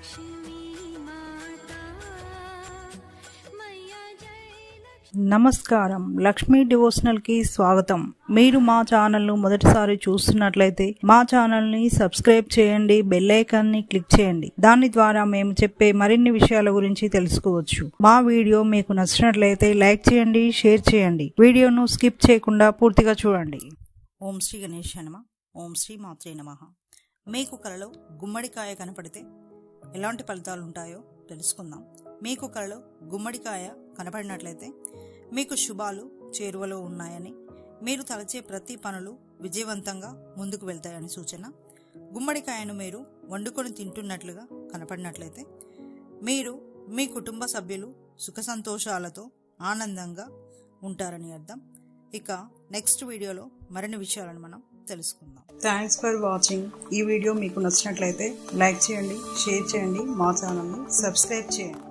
लक्ष्मी माता मैया जय నమస్కారం లక్ష్మీ డివోషనల్ కి స్వాగతం మీరు మా ఛానల్ ను మొదటిసారి చూస్తున్నట్లయితే మా ఛానల్ ని సబ్స్క్రైబ్ చేయండి బెల్ ఐకాన్ ని క్లిక్ చేయండి దాని ద్వారా మేము చెప్పే మరిన్ని విషయాల గురించి తెలుసుకోవచ్చు మా వీడియో మీకు నచ్చినట్లయితే లైక్ చేయండి షేర్ చేయండి వీడియోను స్కిప్ చేయకుండా పూర్తిగా చూడండి ఓం శ్రీ గణేష్ నమ ఓం శ్రీ మాత్రే నమ మీకు కలలో గుమ్మడికాయ కనపడితే ఎలాంటి ఫలితాలు ఉంటాయో తెలుసుకుందాం మీకు కలలో గుమ్మడికాయ కనపడినట్లయితే మీకు శుభాలు చేరువలో ఉన్నాయని మీరు తలచే ప్రతి పనులు విజయవంతంగా ముందుకు వెళ్తాయని సూచన గుమ్మడికాయను మీరు వండుకొని తింటున్నట్లుగా కనపడినట్లయితే మీరు మీ కుటుంబ సభ్యులు సుఖ సంతోషాలతో ఆనందంగా ఉంటారని అర్థం ఇక నెక్స్ట్ వీడియోలో మరిన్ని విషయాలను మనం తెలుసుకుందాం థ్యాంక్స్ ఫర్ వాచింగ్ ఈ వీడియో మీకు నచ్చినట్లయితే లైక్ చేయండి షేర్ చేయండి మా ఛానల్ని సబ్స్క్రైబ్ చేయండి